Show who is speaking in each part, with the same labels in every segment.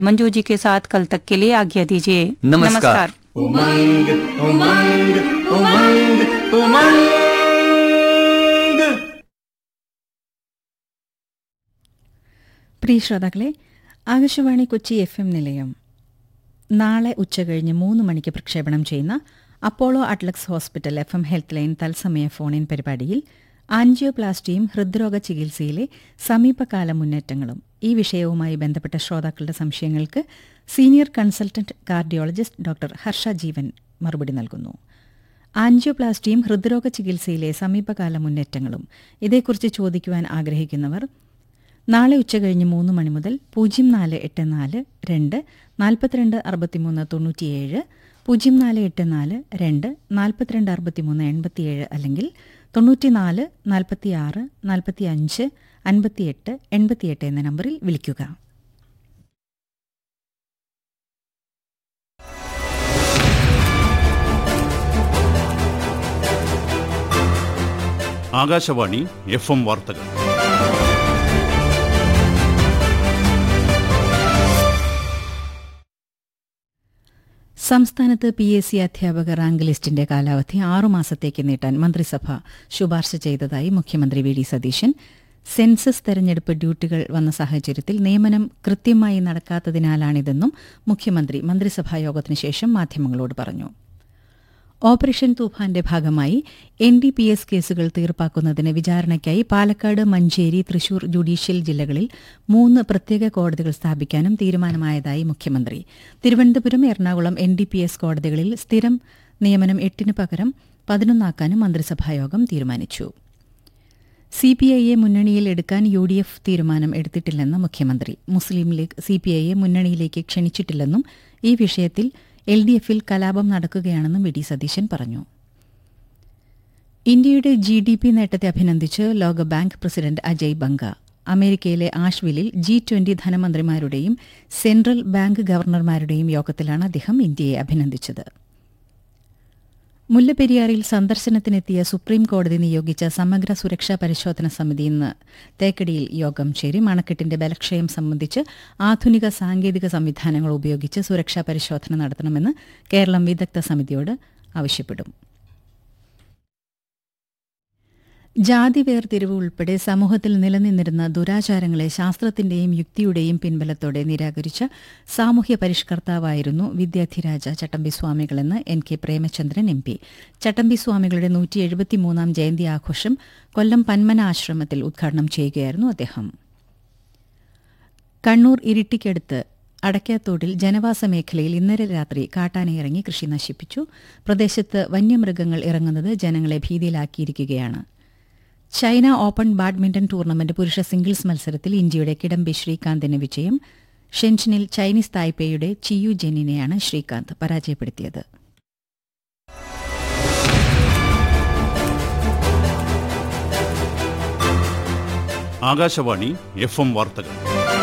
Speaker 1: मंजू जी के साथ कल तक के लिए आज्ञा दीजिए
Speaker 2: नमस्कार।
Speaker 3: उमंग उमंग उमंग उमंग
Speaker 4: പ്രിയ ശ്രോതാക്കളെ ആകാശവാണി കൊച്ചി എഫ് എം നിലയം നാളെ ഉച്ചകഴിഞ്ഞ് മൂന്ന് മണിക്ക് പ്രക്ഷേപണം ചെയ്യുന്ന Apollo Adlux hospital F M health line തത്സമയ ഫോണിൻ പരിപാടിയിൽ ആൻജിയോപ്ലാസ്റ്റിയും ഹൃദ്രോഗ ചികിത്സയിലെ സമീപകാല മുന്നേറ്റങ്ങളും ഈ വിഷയവുമായി ബന്ധപ്പെട്ട ശ്രോതാക്കളുടെ സംശയങ്ങൾക്ക് senior consultant cardiologist doctor Harsha Jeevan മറുപടി നൽകുന്നു ആൻജിയോപ്ലാസ്റ്റിയും ഹൃദ്രോഗ ചികിത്സയിലെ സമീപകാല മുന്നേറ്റങ്ങളും ഇതേക്കുറിച്ച് ചോദിക്കുവാൻ ആഗ്രഹിക്കുന്നവർ നാളെ ഉച്ചകഴിഞ്ഞ് മൂന്ന് മണി മുതൽ പൂജ്യം നാല് എട്ട് നാല് രണ്ട് നാൽപ്പത്തിരണ്ട് അറുപത്തിമൂന്ന് തൊണ്ണൂറ്റിയേഴ് പൂജ്യം നാല് എട്ട് നാല് രണ്ട് നാൽപ്പത്തിരണ്ട് അറുപത്തിമൂന്ന് എൺപത്തിയേഴ് അല്ലെങ്കിൽ തൊണ്ണൂറ്റിനാല് നാൽപ്പത്തിയാറ് നാൽപ്പത്തി അഞ്ച് അൻപത്തിയെട്ട് എൺപത്തിയെട്ട് എന്ന നമ്പറിൽ വിളിക്കുക
Speaker 5: ആകാശവാണി എഫ് എം വാർത്തകൾ
Speaker 4: സംസ്ഥാനത്ത് പി എസ് സി അധ്യാപക റാങ്ക് ലിസ്റ്റിന്റെ കാലാവധി ആറുമാസത്തേക്ക് നീട്ടാൻ മന്ത്രിസഭ ശുപാർശ ചെയ്തതായി മുഖ്യമന്ത്രി വി ഡി സതീശൻ സെൻസസ് തെരഞ്ഞെടുപ്പ് ഡ്യൂട്ടികൾ വന്ന സാഹചര്യത്തിൽ നിയമനം കൃത്യമായി നടക്കാത്തതിനാലാണിതെന്നും മുഖ്യമന്ത്രി മന്ത്രിസഭാ യോഗത്തിനു ശേഷം മാധ്യമങ്ങളോട് പറഞ്ഞു ഓപ്പറേഷൻ തൂഫാന്റെ ഭാഗമായി എൻ ഡി പി എസ് കേസുകൾ തീർപ്പാക്കുന്നതിന് വിചാരണയ്ക്കായി പാലക്കാട് മഞ്ചേരി തൃശൂർ ജുഡീഷ്യൽ ജില്ലകളിൽ മൂന്ന് പ്രത്യേക കോടതികൾ സ്ഥാപിക്കാനും തീരുമാനമായതായി മുഖ്യമന്ത്രി Thiruvananthapuram Ernakulam N D P S കോടതികളിൽ സ്ഥിരം നിയമനം എട്ടിന് പകരം പതിനൊന്നാക്കാനും മന്ത്രിസഭായോഗം തീരുമാനിച്ചു സി പി ഐയെ മുന്നണിയിൽ എടുക്കാൻ യു ഡി എഫ് തീരുമാനം എടുത്തിട്ടില്ലെന്ന് മുഖ്യമന്ത്രി മുസ്ലിം ലീഗ് സി പി ഐയെ മുന്നണിയിലേക്ക് ക്ഷണിച്ചിട്ടില്ലെന്നും ഈ വിഷയത്തിൽ എൽ ഡി എഫിൽ കലാപം നടക്കുകയാണെന്നും വി ഡി സതീശൻ പറഞ്ഞു ഇന്ത്യയുടെ ജി ഡി പി നേട്ടത്തെ അഭിനന്ദിച്ച് ലോകബാങ്ക് പ്രസിഡന്റ് അജയ് ബംഗ അമേരിക്കയിലെ ആഷ്വിലിൽ ജി ട്വന്റി ധനമന്ത്രിമാരുടെയും സെൻട്രൽ ബാങ്ക് ഗവർണർമാരുടെയും യോഗത്തിലാണ് അദ്ദേഹം ഇന്ത്യയെ അഭിനന്ദിച്ചത് മുല്ലപ്പെരിയാറിൽ സന്ദർശനത്തിനെത്തിയ സുപ്രീം കോടതി നിയോഗിച്ച സമഗ്ര സുരക്ഷാ പരിശോധന സമിതി ഇന്ന് തേക്കടിയിൽ യോഗം ചേരും അണക്കെട്ടിന്റെ ബലക്ഷയം സംബന്ധിച്ച് ആധുനിക സാങ്കേതിക സംവിധാനങ്ങൾ ഉപയോഗിച്ച് സുരക്ഷാ പരിശോധന നടത്തണമെന്ന് കേരളം വിദഗ്ധ സമിതിയോട് ആവശ്യപ്പെടും ജാതി വേർതിരിവ് ഉൾപ്പെടെ സമൂഹത്തിൽ നിലനിന്നിരുന്ന ദുരാചാരങ്ങളെ ശാസ്ത്രത്തിന്റെയും യുക്തിയുടെയും പിൻബലത്തോടെ നിരാകരിച്ച സാമൂഹ്യ പരിഷ്കർത്താവായിരുന്നു വിദ്യാധിരാജ ചട്ടമ്പി സ്വാമികളെന്ന് N K Premachandran M P Chattampi സ്വാമികളുടെ നൂറ്റി എഴുപത്തിമൂന്നാം ജയന്തി ആഘോഷം കൊല്ലം പന്മന ആശ്രമത്തിൽ ഉദ്ഘാടനം ചെയ്യുകയായിരുന്നു അദ്ദേഹം കണ്ണൂർ ഇരിട്ടിക്കടുത്ത് അടയ്ക്കാത്തോടിൽ ജനവാസ മേഖലയിൽ ഇന്നലെ രാത്രി കാട്ടാനയിറങ്ങി കൃഷി നശിപ്പിച്ചു പ്രദേശത്ത് വന്യമൃഗങ്ങൾ ഇറങ്ങുന്നത് ജനങ്ങളെ ഭീതിയിലാക്കിയിരിക്കുകയാണ് ചൈന ഓപ്പൺ ബാഡ്മിന്റൺ ടൂർണമെന്റ് പുരുഷ സിംഗിൾസ് മത്സരത്തിൽ ഇന്ത്യയുടെ കിഡംബി ശ്രീകാന്തിന് വിജയം ഷെൻഷനിൽ ചൈനീസ് തായ്പേയുടെ ചിയു ജെന്നിനെയാണ് ശ്രീകാന്ത് പരാജയപ്പെടുത്തിയത്
Speaker 5: ആകാശവാണി എഫ് എം വാർത്തകൾ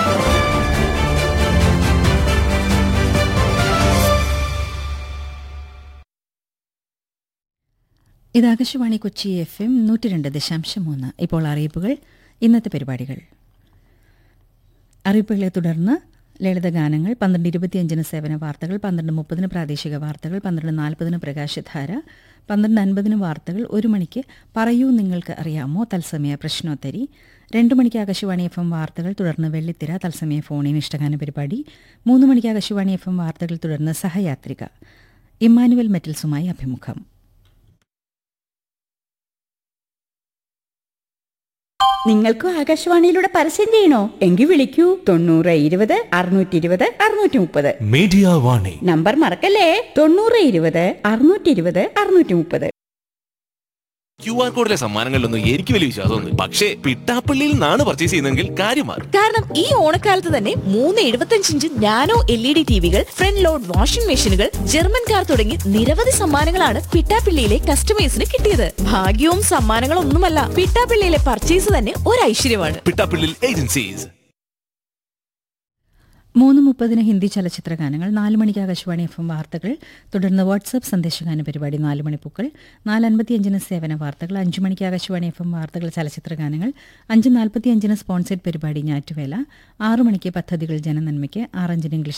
Speaker 4: ഇത് ആകാശവാണി കൊച്ചി എഫ് എം നൂറ്റി രണ്ട് ദശാംശം മൂന്ന് ഇപ്പോൾ അറിയിപ്പുകൾ ഇന്നത്തെ പരിപാടികൾ അറിയിപ്പുകളെ തുടർന്ന് ലളിതഗാനങ്ങൾ പന്ത്രണ്ട് ഇരുപത്തിയഞ്ചിന് സേവന വാർത്തകൾ പന്ത്രണ്ട് മുപ്പതിന് പ്രാദേശിക വാർത്തകൾ പന്ത്രണ്ട് നാൽപ്പതിന് പ്രകാശധാര പന്ത്രണ്ട് അൻപതിന് വാർത്തകൾ ഒരു മണിക്ക് പറയൂ നിങ്ങൾക്ക് അറിയാമോ തത്സമയ പ്രശ്നോത്തരി രണ്ടു മണിക്ക് ആകാശവാണി എഫ് എം വാർത്തകൾ തുടർന്ന് വെള്ളിത്തിര തത്സമയ ഫോണിൻ ഇഷ്ടഗാന പരിപാടി മൂന്ന് മണിക്ക് ആകാശവാണി എഫ് എം വാർത്തകൾ തുടർന്ന് സഹയാത്രിക ഇമ്മാനുവൽ മെറ്റൽസുമായി അഭിമുഖം
Speaker 6: നിങ്ങൾക്കും ആകാശവാണിയിലൂടെ പരസ്യം ചെയ്യണോ എങ്കിൽ വിളിക്കൂ തൊണ്ണൂറ് ഇരുപത് അറുന്നൂറ്റി ഇരുപത് അറുന്നൂറ്റി മുപ്പത്
Speaker 2: മീഡിയ വാണി
Speaker 6: നമ്പർ മറക്കല്ലേ തൊണ്ണൂറ് ഇരുപത് അറുന്നൂറ്റി ഇരുപത് അറുന്നൂറ്റി മുപ്പത്
Speaker 7: ക്യു ആർ കോഡിലെ സമ്മാനങ്ങളിലൊന്നും എനിക്ക് വലിയ വിശ്വാസമൊന്നും പക്ഷേ പിട്ടാപ്പള്ളിയിൽ നിന്നാണ് പർച്ചേസ് ചെയ്യുന്നതെങ്കിൽ കാര്യം മാറും
Speaker 8: കാരണം ഈ ഓണക്കാലത്ത് തന്നെ മൂന്ന് എഴുപത്തഞ്ച് inch nano L E D ടിവികൾ ഫ്രണ്ട് ലോഡ് വാഷിംഗ് മെഷീനുകൾ ജർമ്മൻ കാർ തുടങ്ങി നിരവധി സമ്മാനങ്ങളാണ് പിട്ടാപ്പിള്ളിയിലെ കസ്റ്റമേഴ്സിന് കിട്ടിയത് ഭാഗ്യവും സമ്മാനങ്ങളും ഒന്നുമല്ല പിട്ടാപ്പിള്ളിയിലെ പർച്ചേസ് തന്നെ ഒരു ഐശ്വര്യമാണ്
Speaker 7: പിട്ടാപ്പള്ളിയിൽ ഏജൻസീസ്
Speaker 4: മൂന്ന് മുപ്പതിന് ഹിന്ദി ചലച്ചിത്ര ഗാനങ്ങൾ നാല് മണിക്ക് ആകാശവാണി എഫ് എം വാർത്തകൾ തുടർന്ന് വാട്സ്ആപ്പ് സന്ദേശഗാന പരിപാടി നാല് മണിപ്പൂക്കൾ നാല് അൻപത്തിയഞ്ചിന് സേവന വാർത്തകൾ അഞ്ച് മണിക്ക് ആകാശവാണി എഫ് എം വാർത്തകൾ ചലച്ചിത്ര ഗാനങ്ങൾ അഞ്ച് നാൽപ്പത്തിയഞ്ചിന് സ്പോൺസേഡ് പരിപാടി ഞാറ്റുവേല ആറു മണിക്ക് പദ്ധതികൾ ജനനന്മയ്ക്ക് ആറഞ്ചിന് ഇംഗ്ലീഷ്